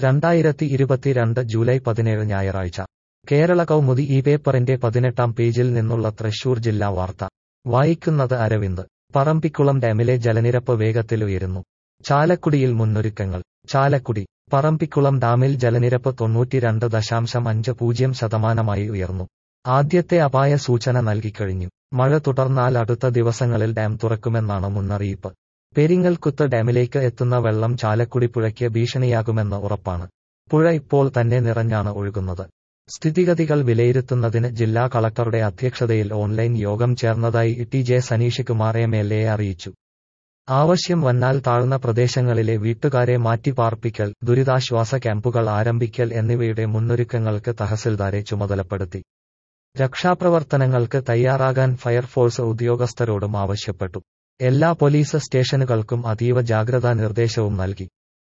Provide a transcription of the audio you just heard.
രണ്ടായിരത്തി ഇരുപത്തിരണ്ട് ജൂലൈ പതിനേഴ് ഞായറാഴ്ച കേരള കൗമുദി ഈ പേപ്പറിന്റെ പതിനെട്ടാം പേജിൽ നിന്നുള്ള തൃശൂർ ജില്ലാ വാർത്ത വായിക്കുന്നത് അരവിന്ദ് പറമ്പിക്കുളം ഡാമിലെ ജലനിരപ്പ് വേഗത്തിൽ ഉയരുന്നു ചാലക്കുടിയിൽ മുന്നൊരുക്കങ്ങൾ ചാലക്കുടി പറമ്പിക്കുളം ഡാമിൽ ജലനിരപ്പ് തൊണ്ണൂറ്റിരണ്ട് ദശാംശം അഞ്ച് പൂജ്യം ശതമാനമായി ഉയർന്നു ആദ്യത്തെ അപായ സൂചന നൽകിക്കഴിഞ്ഞു മഴ തുടർന്നാൽ അടുത്ത ദിവസങ്ങളിൽ ഡാം തുറക്കുമെന്നാണ് മുന്നറിയിപ്പ് പെരിങ്ങൽകുത്ത് ഡാമിലേക്ക് എത്തുന്ന വെള്ളം ചാലക്കുടി പുഴയ്ക്ക് ഭീഷണിയാകുമെന്ന് ഉറപ്പാണ് പുഴ ഇപ്പോൾ തന്നെ നിറഞ്ഞാണ് ഒഴുകുന്നത് സ്ഥിതിഗതികൾ വിലയിരുത്തുന്നതിന് ജില്ലാ കളക്ടറുടെ അധ്യക്ഷതയിൽ ഓൺലൈൻ യോഗം ചേർന്നതായി T J Saneesh Kumar M L A അറിയിച്ചു ആവശ്യം വന്നാൽ താഴ്ന്ന പ്രദേശങ്ങളിലെ വീട്ടുകാരെ മാറ്റിപ്പാർപ്പിക്കൽ ദുരിതാശ്വാസ ക്യാമ്പുകൾ ആരംഭിക്കൽ എന്നിവയുടെ മുന്നൊരുക്കങ്ങൾക്ക് തഹസിൽദാരെ ചുമതലപ്പെടുത്തി രക്ഷാപ്രവർത്തനങ്ങൾക്ക് തയ്യാറാകാൻ ഫയർഫോഴ്സ് ഉദ്യോഗസ്ഥരോടും ആവശ്യപ്പെട്ടു എല്ലാ പോലീസ് സ്റ്റേഷനുകൾക്കും അതീവ ജാഗ്രതാ നിർദ്ദേശവും നൽകി